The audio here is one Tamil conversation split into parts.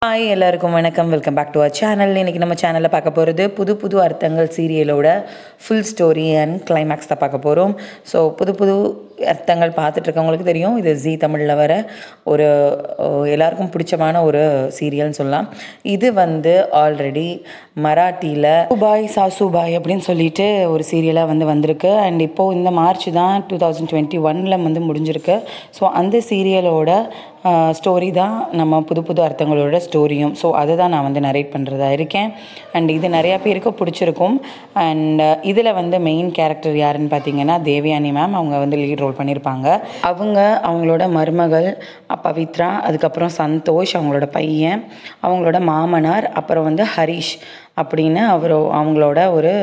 ஹாய் எல்லாருக்கும் வணக்கம் welcome back to our channel இன்றைக்கி நம்ம சேனலில் பார்க்க போகிறது புது புது அர்த்தங்கள் சீரியலோட ஃபுல் ஸ்டோரி அண்ட் கிளைமேக்ஸ் தான் பார்க்க போகிறோம் ஸோ புது புது அர்த்தங்கள் பார்த்துட்டு இருக்கவங்களுக்கு தெரியும் இது ஜி தமிழில் வர ஒரு அஹ், எல்லாருக்கும் பிடிச்சமான ஒரு சீரியல்னு சொல்லலாம் இது வந்து ஆல்ரெடி மராட்டியில் சுபாய் சாசுபாய் அப்படின்னு சொல்லிட்டு ஒரு சீரியலாக வந்து வந்திருக்கு அண்ட் இப்போது இந்த மார்ச் தான் டூ தௌசண்ட் டுவெண்ட்டி ஒனில் வந்து முடிஞ்சிருக்கு ஸோ அந்த சீரியலோட ஸ்டோரி தான் நம்ம புது புது அர்த்தங்களோட ஸ்டோரியும் ஸோ அதை தான் நான் வந்து நரேட் பண்ணுறதா இருக்கேன் அண்ட் இது நிறையா பேருக்கு பிடிச்சிருக்கும் அண்ட் இதில் வந்து மெயின் கேரக்டர் யாருன்னு பார்த்தீங்கன்னா தேவயானி மேம் அவங்க வந்து லீட் ரோல் பண்ணியிருப்பாங்க அவங்க அவங்களோட மருமகள் பவித்ரா அதுக்கப்புறம் சந்தோஷ் அவங்களோட பையன் அவங்களோட மாமனார் அப்புறம் வந்து ஹரிஷ் அப்படின்னு அவர் அவங்களோட ஒரு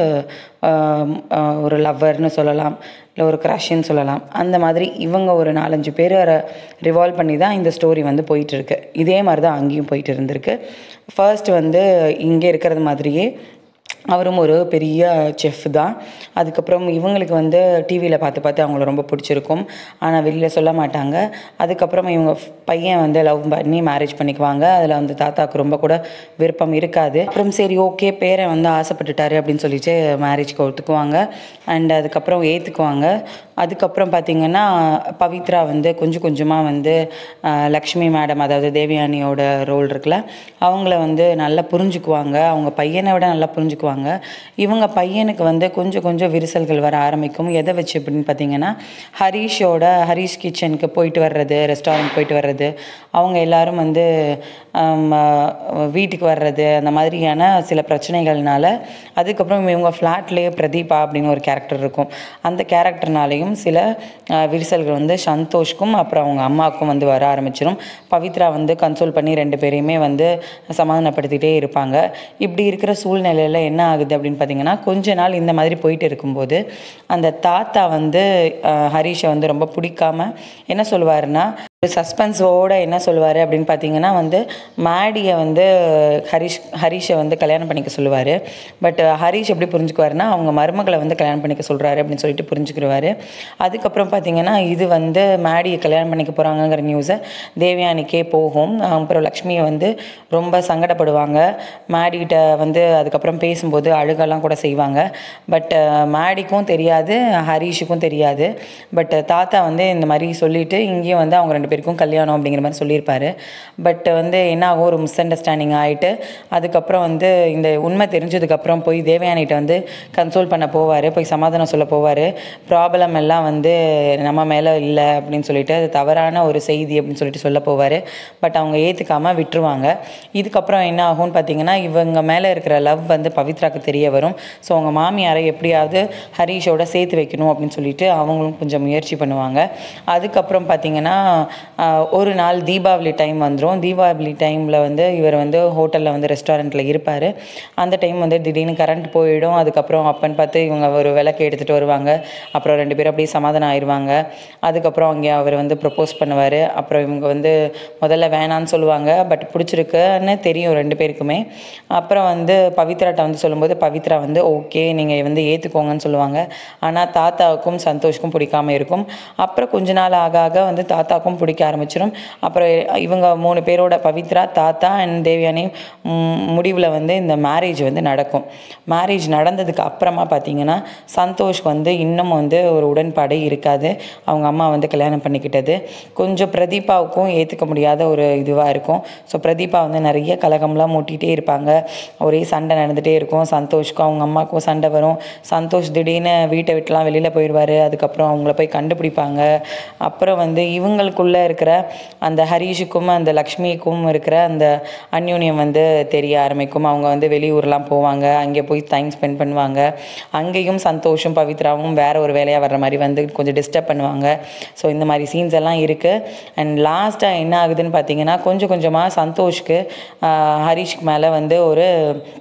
ஆம், ஆ, ஒரு லவ்வர்னு சொல்லலாம் இல்லை ஒரு க்ரஷ்ன்னு சொல்லலாம் அந்த மாதிரி இவங்க ஒரு நாலஞ்சு பேர் ரிவால்வ் பண்ணி தான் இந்த ஸ்டோரி வந்து போயிட்டு இருக்கு இதே மாதிரி தான் அங்கேயும் போயிட்டு இருந்திருக்கு ஃபர்ஸ்ட் வந்து இங்கே இருக்கிறது மாதிரியே அவரும் ஒரு பெரிய செஃப் தான் அதுக்கப்புறம் இவங்களுக்கு வந்து டிவியில் பார்த்து பார்த்து அவங்கள ரொம்ப பிடிச்சிருக்கும் ஆனால் வெளியில் சொல்ல மாட்டாங்க அதுக்கப்புறம் இவங்க f- பையன் வந்து லவ் பண்ணி மேரேஜ் பண்ணிக்குவாங்க அதில் வந்து தாத்தாவுக்கு ரொம்ப கூட விருப்பம் இருக்காது அப்புறம் சரி ஓகே பேரன் வந்து ஆசைப்பட்டுட்டாரு அப்படின்னு சொல்லிட்டு மேரேஜ்க்கு ஒத்துக்குவாங்க அண்ட் அதுக்கப்புறம் ஏற்றுக்குவாங்க அதுக்கப்புறம் பார்த்திங்கன்னா பவித்ரா வந்து கொஞ்சம் கொஞ்சமாக வந்து ஆஹ், லக்ஷ்மி மேடம் அதாவது தேவயானியோட ரோல் இருக்குல்ல அவங்கள வந்து நல்லா புரிஞ்சுக்குவாங்க அவங்க பையனை விட நல்லா புரிஞ்சுக்குவாங்க இவங்க பையனுக்கு வந்து கொஞ்சம் கொஞ்சம் விரிசல்கள் வர ஆரம்பிக்கும் எதை வச்சு அப்படின்னு பார்த்தீங்கன்னா ஹரீஷோட ஹரீஷ் கிச்சனுக்கு போயிட்டு வர்றது ரெஸ்டாரண்ட் போயிட்டு வர்றது அவங்க எல்லாரும் வந்து ஆம், ஆஹ், வீட்டுக்கு வர்றது அந்த மாதிரியான சில பிரச்சனைகள்னால அதுக்கப்புறம் இவங்க ஃப்ளாட்லேயே பிரதீபா அப்படின்னு ஒரு கேரக்டர் இருக்கும் அந்த கேரக்டர்னாலையும் சில ஆஹ், விரிசல்கள் வந்து சந்தோஷ்க்கும் அப்புறம் அவங்க அம்மாவுக்கும் வந்து வர ஆரம்பிச்சிடும் பவித்ரா வந்து கன்சோல் பண்ணி ரெண்டு பேரையுமே வந்து சமாதானப்படுத்திட்டே இருப்பாங்க இப்படி இருக்கிற சூழ்நிலையில் என்ன ஆகுது அப்படின்னு பார்த்தீங்கன்னா கொஞ்ச நாள் இந்த மாதிரி போயிட்டு இருக்கும்போது அந்த தாத்தா வந்து ஆஹ், ஹரிஷை வந்து ரொம்ப பிடிக்காம என்ன சொல்லுவாருன்னா ஒரு சஸ்பென்ஸோட என்ன சொல்லுவார் அப்படின்னு பார்த்தீங்கன்னா வந்து மேடியை வந்து ஹரிஷ் ஹரிஷை வந்து கல்யாணம் பண்ணிக்க சொல்லுவார் பட் ஹரிஷ் எப்படி புரிஞ்சுக்குவாருன்னா அவங்க மருமகளை வந்து கல்யாணம் பண்ணிக்க சொல்கிறாரு அப்படின்னு சொல்லிட்டு புரிஞ்சுக்கிடுவார் அதுக்கப்புறம் பார்த்தீங்கன்னா இது வந்து மேடியை கல்யாணம் பண்ணிக்க போகிறாங்கங்கிற நியூஸை தேவயானிக்கே போகும் அப்புறம் லக்ஷ்மியை வந்து ரொம்ப சங்கடப்படுவாங்க மேடிகிட்ட வந்து அதுக்கப்புறம் பேசும்போது அழுகெல்லாம் கூட செய்வாங்க பட் மேடிக்கும் தெரியாது ஹரிஷுக்கும் தெரியாது பட் தாத்தா வந்து இந்த மாதிரி சொல்லிட்டு இங்கேயும் வந்து அவங்க ரெண்டு பேருக்கும் கல்யாணம் அப்படிங்கிற மாதிரி சொல்லியிருப்பாரு பட் வந்து என்ன ஆகும் ஒரு மிஸ் அண்டர்ஸ்டாண்டிங் ஆகிட்டு அதுக்கப்புறம் வந்து இந்த உண்மை தெரிஞ்சதுக்கப்புறம் போய் தேவயானிகிட்ட வந்து கன்சோல் பண்ண போவார் போய் சமாதானம் சொல்ல போவார் ப்ராப்ளம் எல்லாம் வந்து நம்ம மேலே இல்லை அப்படின்னு சொல்லிட்டு அது தவறான ஒரு செய்தி அப்படின்னு சொல்லிட்டு சொல்ல போவார் பட் அவங்க ஏற்றுக்காம விட்டுருவாங்க இதுக்கப்புறம் என்ன ஆகும்னு பார்த்தீங்கன்னா இவங்க மேலே இருக்கிற லவ் வந்து பவித்ராக்கு தெரிய வரும் ஸோ அவங்க மாமியாரை எப்படியாவது ஹரீஷோட சேர்த்து வைக்கணும் அப்படின்னு சொல்லிட்டு அவங்களும் கொஞ்சம் முயற்சி பண்ணுவாங்க அதுக்கப்புறம் பார்த்தீங்கன்னா ஆஹ், ஒரு நாள் தீபாவளி டைம் வந்துடும் தீபாவளி டைமில் வந்து இவர் வந்து ஹோட்டலில் வந்து ரெஸ்டாரண்ட்டில் இருப்பார் அந்த டைம் வந்து திடீர்னு கரண்ட் போயிடும் அதுக்கப்புறம் அப்பன்னு பார்த்து இவங்க ஒரு விளக்கு எடுத்துகிட்டு வருவாங்க அப்புறம் ரெண்டு பேரும் அப்படியே சமாதானம் ஆயிடுவாங்க அதுக்கப்புறம் அங்கே அவர் வந்து ப்ரப்போஸ் பண்ணுவார் அப்புறம் இவங்க வந்து முதல்ல வேணான்னு சொல்லுவாங்க பட் பிடிச்சிருக்குன்னு தெரியும் ரெண்டு பேருக்குமே அப்புறம் வந்து பவித்ராட்ட வந்து சொல்லும்போது பவித்ரா வந்து ஓகே நீங்கள் வந்து ஏற்றுக்கோங்கன்னு சொல்லுவாங்க ஆனால் தாத்தாவுக்கும் சந்தோஷ்க்கும் பிடிக்காம இருக்கும் அப்புறம் கொஞ்ச நாள் ஆக ஆக வந்து தாத்தாவுக்கும் பிடிக்க ஆரம்பிச்சிடும் அப்புறம் இவங்க மூணு பேரோட பவித்ரா தாத்தா அண்ட் தேவயானி முடிவில் வந்து இந்த மேரேஜ் வந்து நடக்கும் மேரேஜ் நடந்ததுக்கு அப்புறமா பார்த்தீங்கன்னா சந்தோஷ்க்கு வந்து இன்னும் வந்து ஒரு உடன்பாடே இருக்காது அவங்க அம்மா வந்து கல்யாணம் பண்ணிக்கிட்டது கொஞ்சம் பிரதீபாவுக்கும் ஏற்றுக்க முடியாத ஒரு இதுவாக இருக்கும் ஸோ பிரதீபா வந்து நிறைய கலகம்லாம் மூட்டிகிட்டே இருப்பாங்க ஒரே சண்டை நடந்துகிட்டே இருக்கும் சந்தோஷ்க்கும் அவங்க அம்மாவுக்கும் சண்டை வரும் சந்தோஷ் திடீர்னு வீட்டை விட்டுலாம் வெளியில் போயிடுவார் அதுக்கப்புறம் அவங்கள போய் கண்டுபிடிப்பாங்க அப்புறம் வந்து இவங்களுக்குள்ளே இருக்கிற அந்த ஹரீஷுக்கும் அந்த லக்ஷ்மிக்கும் இருக்கிற அந்த அந்யோன்யம் வந்து தெரிய ஆரம்பிக்கும் அவங்க வந்து வெளியூர்லாம் போவாங்க அங்கே போய் டைம் ஸ்பெண்ட் பண்ணுவாங்க அங்கேயும் சந்தோஷம் பவித்ராவும் வேற ஒரு வேலையாக வர்ற மாதிரி வந்து கொஞ்சம் டிஸ்டர்ப் பண்ணுவாங்க ஸோ இந்த மாதிரி சீன்ஸ் எல்லாம் இருக்குது அண்ட் லாஸ்ட்டாக என்ன ஆகுதுன்னு பார்த்தீங்கன்னா கொஞ்சம் கொஞ்சமாக சந்தோஷ்க்கு ஆஹ், ஹரிஷ்க்கு மேலே வந்து ஒரு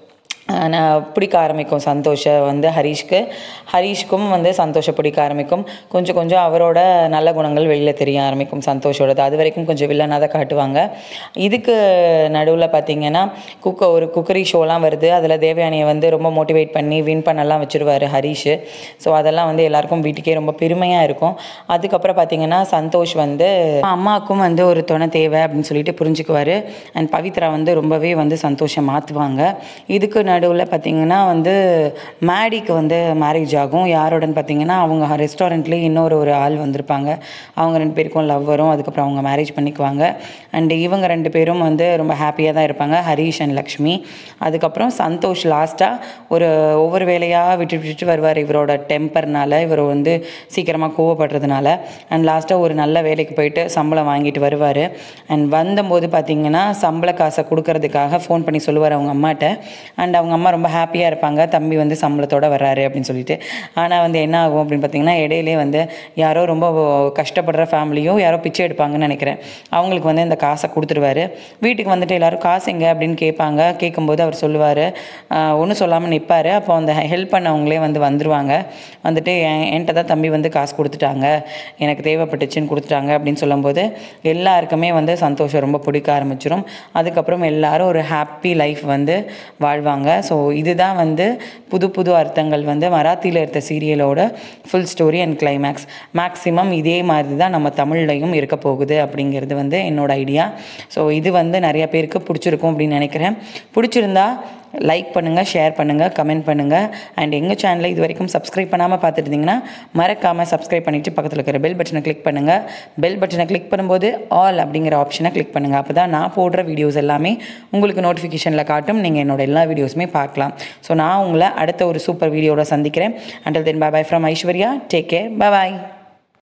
நான் பிடிக்க ஆரம்பிக்கும் சந்தோஷை வந்து ஹரீஷ்க்கு ஹரீஷ்க்கும் வந்து சந்தோஷை பிடிக்க ஆரம்பிக்கும் கொஞ்சம் கொஞ்சம் அவரோட நல்ல குணங்கள் வெளியில் தெரிய ஆரம்பிக்கும் சந்தோஷோடது அது வரைக்கும் கொஞ்சம் வில்லனாக தான் காட்டுவாங்க இதுக்கு நடுவில் பார்த்தீங்கன்னா குக்க ஒரு குக்கரி ஷோலாம் வருது அதில் தேவயானியை வந்து ரொம்ப மோட்டிவேட் பண்ணி வின் பண்ணலாம் வச்சுருவார் ஹரீஷ் ஸோ அதெல்லாம் வந்து எல்லாருக்கும் வீட்டுக்கே ரொம்ப பெருமையாக இருக்கும் அதுக்கப்புறம் பார்த்தீங்கன்னா சந்தோஷ் வந்து அம்மாவுக்கும் வந்து ஒரு துணை தேவை அப்படின்னு சொல்லிட்டு புரிஞ்சுக்குவார் அண்ட் பவித்ரா வந்து ரொம்பவே வந்து சந்தோஷம் மாற்றுவாங்க இதுக்கு நடுவில் பார்த்தீங்கன்னா வந்து மேடிக்கு வந்து மேரேஜ் ஆகும் யாரோடன்னு பார்த்தீங்கன்னா அவங்க ரெஸ்டாரண்ட்லேயே இன்னொரு ஒரு ஆள் வந்திருப்பாங்க அவங்க ரெண்டு பேருக்கும் லவ் வரும் அதுக்கப்புறம் அவங்க மேரேஜ் பண்ணிக்குவாங்க அண்ட் இவங்க ரெண்டு பேரும் வந்து ரொம்ப ஹாப்பியாக தான் இருப்பாங்க ஹரீஷ் அண்ட் லக்ஷ்மி அதுக்கப்புறம் சந்தோஷ் லாஸ்ட்டாக ஒரு ஒவ்வொரு வேலையாக விட்டு விட்டுட்டு வருவார் இவரோட டெம்பர்னால இவர் வந்து சீக்கிரமாக கோவப்படுறதுனால அண்ட் லாஸ்ட்டாக ஒரு நல்ல வேலைக்கு போயிட்டு சம்பளம் வாங்கிட்டு வருவார் அண்ட் வந்தபோது பார்த்தீங்கன்னா சம்பள காசை கொடுக்கறதுக்காக ஃபோன் பண்ணி சொல்லுவார் அவங்க அம்மாட்ட அண்ட் அவங்க அம்மா ரொம்ப ஹாப்பியாக இருப்பாங்க தம்பி வந்து சம்பளத்தோட வர்றாரு அப்படின்னு சொல்லிட்டு ஆனால் வந்து என்ன ஆகும் அப்படின்னு பார்த்தீங்கன்னா இடையிலே வந்து யாரோ ரொம்ப கஷ்டப்படுற ஃபேமிலியும் யாரோ பிச்சை எடுப்பாங்கன்னு நினைக்கிறேன் அவங்களுக்கு வந்து இந்த காசை கொடுத்துருவாரு வீட்டுக்கு வந்துட்டு எல்லாரும் காசு எங்க அப்படின்னு கேட்பாங்க கேட்கும்போது அவர் சொல்லுவார் ஒன்றும் சொல்லாமல் நிற்பார் அப்போ அந்த ஹெல்ப் பண்ணவங்களே வந்து வந்துருவாங்க வந்துட்டு என் என்கிட்ட தான் தம்பி வந்து காசு கொடுத்துட்டாங்க எனக்கு தேவைப்பட்டுச்சுன்னு கொடுத்துட்டாங்க அப்படின்னு சொல்லும்போது எல்லாருக்குமே வந்து சந்தோஷம் ரொம்ப பிடிக்க ஆரம்பிச்சிடும் அதுக்கப்புறம் எல்லாரும் ஒரு ஹாப்பி லைஃப் வந்து வாழ்வாங்க ஸோ இதுதான் வந்து புது புது அர்த்தங்கள் வந்து மராத்தியில் எடுத்த சீரியலோட full story and climax maximum இதே மாதிரி தான் நம்ம தமிழ்லையும் இருக்க போகுது அப்படிங்கிறது வந்து என்னோட ஐடியா ஸோ இது வந்து நிறைய பேருக்கு பிடிச்சிருக்கும் அப்படின்னு நினைக்கிறேன் பிடிச்சிருந்தா லைக் பண்ணுங்கள் ஷேர் பண்ணுங்கள் கமெண்ட் பண்ணுங்கள் அண்ட் எங்கள் சேனலை இது வரைக்கும் சப்ஸ்கிரைப் பண்ணாமல் பார்த்துட்டு இருந்தீங்கன்னா மறக்காமல் சப்ஸ்கிரைப் பண்ணிவிட்டு பக்கத்தில் இருக்கிற பெல் பட்டனை கிளிக் பண்ணுங்கள் பெல் பட்டனை கிளிக் பண்ணும்போது ஆல் அப்படிங்கிற ஆப்ஷனை கிளிக் பண்ணுங்கள் அப்போ தான் நான் போடுற வீடியோஸ் எல்லாமே உங்களுக்கு நோட்டிஃபிகேஷனில் காட்டும் நீங்கள் என்னோட எல்லா வீடியோஸுமே பார்க்கலாம் ஸோ நான் உங்களை அடுத்த ஒரு சூப்பர் வீடியோட சந்திக்கிறேன் until then bye from Aishwarya take care bye